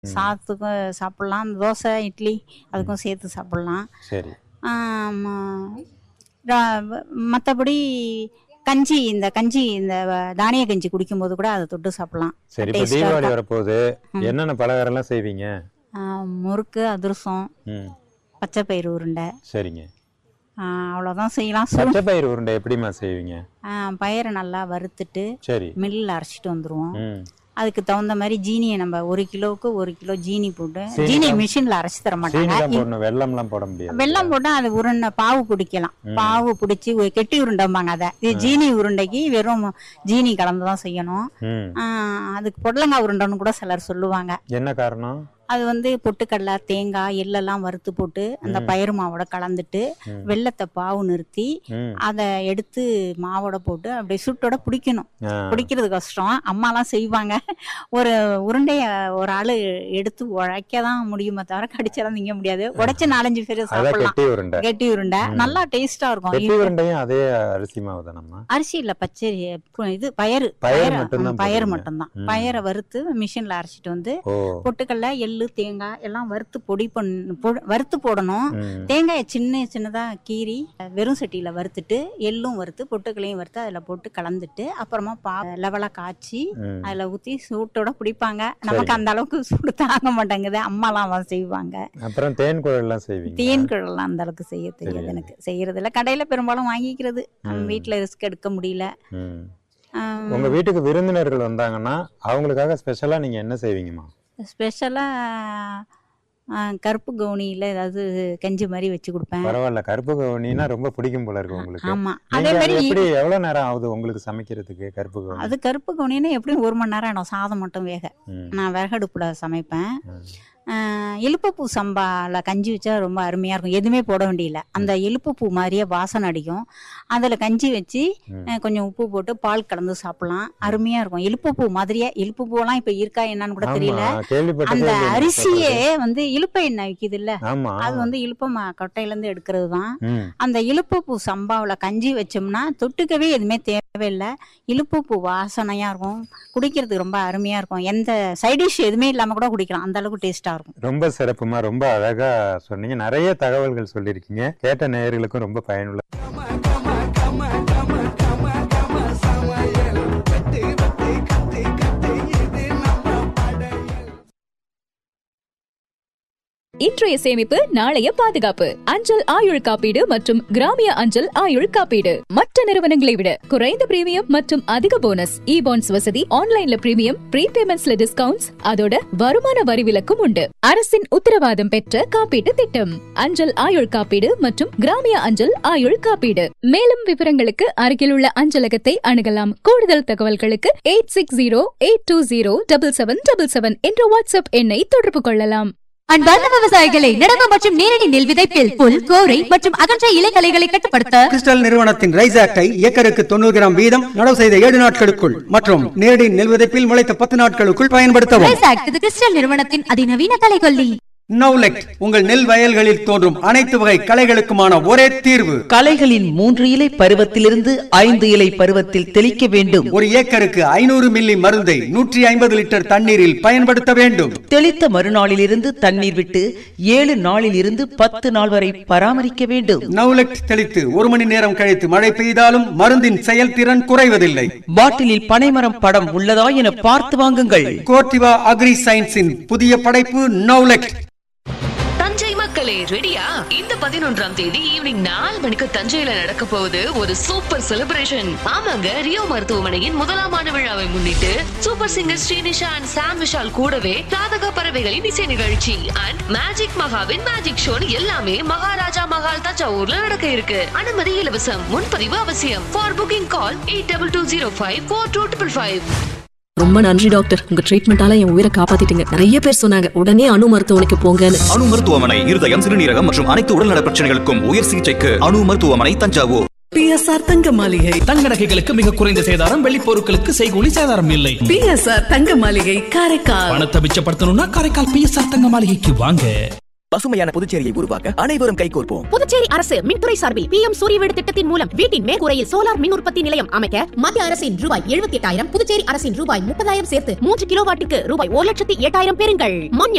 சாதத்துக்கும் சாப்பிட்லாம் தோசை இட்லி அதுக்கும் சேர்த்து சாப்பிட்லாம் சரி மற்றபடி கஞ்சி இந்த கஞ்சி இந்த வ- தானிய கஞ்சி குடிக்கும்போது கூட அதை தொட்டு சாப்பிட்லாம் சரி இப்போ Taste ஆ தீபாவளி இருக்கும். வரப்போகுது என்னென்ன பலகாரம்லாம் செய்வீங்க ஆ, முறுக்கு அதிரசம் ம் பச்சை பயிறு உருண்டை சரிங்க ஆ, அவ்வளோதான் செய்யலாம் சு பச்சை பயிர் உருண்டை எப்படிம்மா செய்வீங்க பயிரை நல்லா வறுத்துட்டு சரி மில்லில் அரைச்சிட்டு வந்துடுவோம் ம் அதுக்கு தகுந்த மாதிரி ஜீனியை நம்ம ஒரு கிலோவுக்கு ஒரு கிலோ ஜீனி போட்டு சீனி ஜீனி தான். மிஷினில் அரைச்சி தர சீனி மாட்டாங்க தான் போடணும் வெள்ளம்லாம் போட முடியாது வெல்லம் போட்டால் அது உருண்டை பாவு பிடிக்கலாம் பாவு பிடிச்சி ஒரு கெட்டி உருண்டைம்பாங்க அதை இது ஜீனி உருண்டைக்கு வெறும் ஜீனி கலந்து தான் செய்யணும் ம் ஆ, அதுக்கு பொடலங்காய் உருண்டைன்னு கூட சிலர் சொல்லுவாங்க என்ன காரணம் அது வந்து பொட்டுக்கடலை தேங்காய் எள்ளெல்லாம் வறுத்து போட்டு அந்த பயிறு மாவோட கலந்துட்டு ம். வெள்ளத்தை பாவு நிறுத்தி ம் அதை எடுத்து மாவோட போட்டு அப்படியே சுட்டோட பிடிக்கணும் ஆ, பிடிக்கிறது கஷ்டம் அம்மாலாம் செய்வாங்க ஒரு உருண்டைய ஒரு ஆளு எடுத்து உழைக்க தான் முடியுமே தவிர கடிச்செல்லாம் திங்க முடியாது உடைச்சு நாலஞ்சு பேர் அதான் சாப்பிடலாம் கெட்டி உருண்டை கெட்டி உருண்டை நல்லா டேஸ்டா கெட்டி இருக்கும் உருண்டையும் அதே அரிசி மாவு தானம்மா அரிசி இல்ல பச்சரி பு- இது பயறு பயறு பயறு, மட்டும்தான் ஆ, பயறு போடுவீங்க. மட்டும்தான் ம். பயரை வறுத்து மிஷின்ல அரைச்சிட்டு வந்து ஓ பொட்டுக்கடலை எள்ளு தேங்காய் எல்லாம் வறுத்து பொடி பண்ணு பொ- வறுத்து போடணும் ம் தேங்காயை சின்ன சின்னதா கீறி வெறும் சட்டியில வறுத்துட்டு எள்ளும் வறுத்து பொட்டுக்களையும் வறுத்து அதுல போட்டு கலந்துட்டு அப்புறமா பா லெவலா காய்ச்சி ம் அதுல ஊத்தி சூட்டோட பிடிப்பாங்க நமக்கு அந்த அளவுக்கு சூடு தாங்க மாட்டேங்குது அம்மாலாம் அதான் செய்வாங்க அப்புறம் தேன் குழல்லாம் செய்வீங்க தேன் குழல்லாம் அந்த அளவுக்கு செய்ய தெரியாது தெரியாது. எனக்கு செய்யறது இல்ல கடையில பெரும்பாலும் வாங்கிக்கிறது நம்ம ம். வீட்டுல ரிஸ்க் எடுக்க முடியல ம் ஆம், உங்க வீட்டுக்கு விருந்தினர்கள் வந்தாங்கன்னா அவங்களுக்காக ஸ்பெஷலா நீங்க என்ன செய்வீங்கம்மா ஸ்பெஷலா ஆ, கருப்பு கவுனியில ஏதாவது கஞ்சி மாதிரி வச்சு கொடுப்பேன் பரவாயில்ல கருப்பு கவுனினா ரொம்ப பிடிக்கும் போல இருக்கு உங்களுக்கு ஆமா நீங்க அதே அது மாதிரி எப்படி எவ்வளவு நேரம் ஆகுது உங்களுக்கு சமைக்கிறதுக்கு கருப்பு கவுனி அது கருப்பு கவுனின்னா எப்படியும் ஒரு மணி நேரம் ஆகும் சாதம் மட்டும் வேக ம், நான் விறகடுப்புல சமைப்பேன் ம். ஆஹ் இலுப்பப்பூ சம்பால கஞ்சி வச்சா ரொம்ப அருமையா இருக்கும் எதுவுமே போட வேண்டியதில்ல அந்த இலுப்பப்பூ மாதிரியே வாசனை அடிக்கும் அதுல கஞ்சி வச்சு ம். ஆஹ் கொஞ்சம் உப்பு போட்டு பால் கலந்து சாப்பிடலாம் அருமையா இருக்கும் இலுப்பப்பூ மாதிரியே இலுப்பப்பூலாம் இப்ப இருக்கா என்னன்னு கூட தெரியல ஆமா கேள்விப்பட்டதே அந்த இல்லையே நீங்க அரிசியே சொல்றது. வந்து இலுப்பை எண்ணெய் விக்குது இல்ல ஆமா அது வந்து இலுப்ப ம- கொட்டையில இருந்து எடுக்கிறது தான் ம், அந்த இலுப்பப்பூ சம்பாவுல கஞ்சி வச்சோம்னா தொட்டுக்கவே எதுவுமே தேவையில்லை இலுப்பப்பூ வாசனையா இருக்கும் குடிக்கிறதுக்கு ரொம்ப அருமையா இருக்கும் எந்த சைடிஷ் எதுவுமே இல்லாம கூட குடிக்கலாம் அந்த அளவுக்கு டேஸ்டா இருக்கும் ரொம்ப சிறப்புமா ரொம்ப அழகா சொன்னீங்க நிறைய தகவல்கள் சொல்லியிருக்கீங்க கேட்ட நேயர்களுக்கும் ரொம்ப பயனுள்ள இன்றைய சேமிப்பு நாளைய பாதுகாப்பு அஞ்சல் ஆயுள் காப்பீடு மற்றும் கிராமிய அஞ்சல் ஆயுள் காப்பீடு மற்ற நிறுவனங்களை விட குறைந்த பிரீமியம் மற்றும் அதிக போனஸ் இ பாண்ட்ஸ் வசதி ஆன்லைன்ல பிரீமியம் ப்ரீபேமெண்ட்ஸ்ல டிஸ்கவுண்ட்ஸ் அதோட வருமான வரி விலக்கும் உண்டு அரசின் உத்தரவாதம் பெற்ற காப்பீட்டு திட்டம் அஞ்சல் ஆயுள் காப்பீடு மற்றும் கிராமிய அஞ்சல் ஆயுள் காப்பீடு மேலும் விவரங்களுக்கு அருகில் உள்ள அஞ்சலகத்தை அணுகலாம் கூடுதல் தகவல்களுக்கு eight six zero eight two zero double seven double seven என்ற வாட்ஸ்அப் எண்ணை தொடர்பு கொள்ளலாம் அன்பார்ந்த விவசாயிகளை நடவு மற்றும் நேரடி நெல் விதைப்பில் புல் கோரை மற்றும் அகன்ற இலைகளைகளை கட்டுப்படுத்த கிறிஸ்டல் நிறுவனத்தின் ரைஸ் ஆக்டை ஏக்கருக்கு தொண்ணூறு கிராம் வீதம் நடவு செய்த ஏழு நாட்களுக்குள் மற்றும் நேரடி நெல் விதைப்பில் முளைத்த பத்து நாட்களுக்குள் பயன்படுத்தவும் ரைஸ் ஆக்ட் இது கிறிஸ்டல் நிறுவனத்தின் அதிநவீன கலைகொல்லி நவுலெக்ட் உங்கள் நெல் வயல்களில் தோன்றும் அனைத்து வகை களைகளுக்குமான ஒரே தீர்வு களைகளின் மூன்று இலை பருவத்திலிருந்து ஐந்து இலை பருவத்தில் தெளிக்க வேண்டும் ஒரு ஏக்கருக்கு ஐநூறு மில்லி மருந்தை நூற்றி ஐம்பது லிட்டர் தண்ணீரில் பயன்படுத்த வேண்டும் தெளித்த மறுநாளிலிருந்து தண்ணீர் விட்டு ஏழு நாளில் இருந்து பத்து நாள் வரை பராமரிக்க வேண்டும் நவுலெக்ட் தெளித்து ஒரு மணி நேரம் கழித்து மழை பெய்தாலும் மருந்தின் செயல்திறன் குறைவதில்லை பாட்டிலில் பனைமரம் படம் உள்ளதா என பார்த்து வாங்குங்கள் கோர்டிவா அக்ரி சயின்ஸின் புதிய படைப்பு நவுலெக்ட் தஞ்சை மக்களே ரெடியா இந்த பதினொன்றாம் தேதி ஈவினிங் நாலு மணிக்கு தஞ்சையில நடக்க போகுது ஒரு சூப்பர் செலிப்ரேஷன் ஆமாங்க ரியோ மருத்துவமனையின் முதலாம் ஆண்டு விழாவை முன்னிட்டு super singer Srinisha and Sam Vishal கூடவே ராதக பறவைகளின் இசை நிகழ்ச்சி அண்ட் மேஜிக் மகாவின் மேஜிக் ஷோ எல்லாமே மகாராஜா மகால் தஞ்சாவூர்ல நடக்க இருக்கு அனுமதி இலவசம் முன்பதிவு அவசியம் for booking call eight double two zero five four two triple five ரொம்ப நன்றி டாக்டர் உங்க ட்ரீட்மெண்டால என் உயிரை காப்பாத்திட்டீங்க நிறைய பேர் சொன்னாங்க உடனே அணு மருத்துவமனைக்கு போங்கன்னு அணு மருத்துவமனை இருதயம் சிறுநீரகம் மற்றும் அனைத்து உடல்நல பிரச்சனைகளுக்கும் உயர் சிகிச்சைக்கு அணு மருத்துவமனை தஞ்சாவூர் பிஎஸ்ஆர் தங்க மாளிகை தங்க நகைகளுக்கு மிக குறைந்த சேதாரம் வெள்ளி பொருட்களுக்கு செய்கூலி சேதாரம் இல்லை பிஎஸ்ஆர் தங்க மாளிகை காரைக்கால் பணத்தை மிச்சப்படுத்தணும்னா காரைக்கால் பிஎஸ்ஆர் தங்க மாளிகைக்கு வாங்க பசுமையான புதுச்சேரியை உருவாக்க அனைவரும் கைகோர்ப்போம் புதுச்சேரி அரசு மின்துறை சார்பில் பி எம் சூரிய வீடு திட்டத்தின் மூலம் வீட்டின் மேற்கூரையில் சோலார் மின் உற்பத்தி நிலையம் அமைக்க மத்திய அரசின் ரூபாய் எழுபத்தி எட்டாயிரம் புதுச்சேரி அரசின் ரூபாய் முப்பதாயிரம் சேர்த்து மூன்று கிலோவாட்டுக்கு ரூபாய் ஒரு லட்சத்தி எட்டாயிரம் பெறுங்கள் மானியம்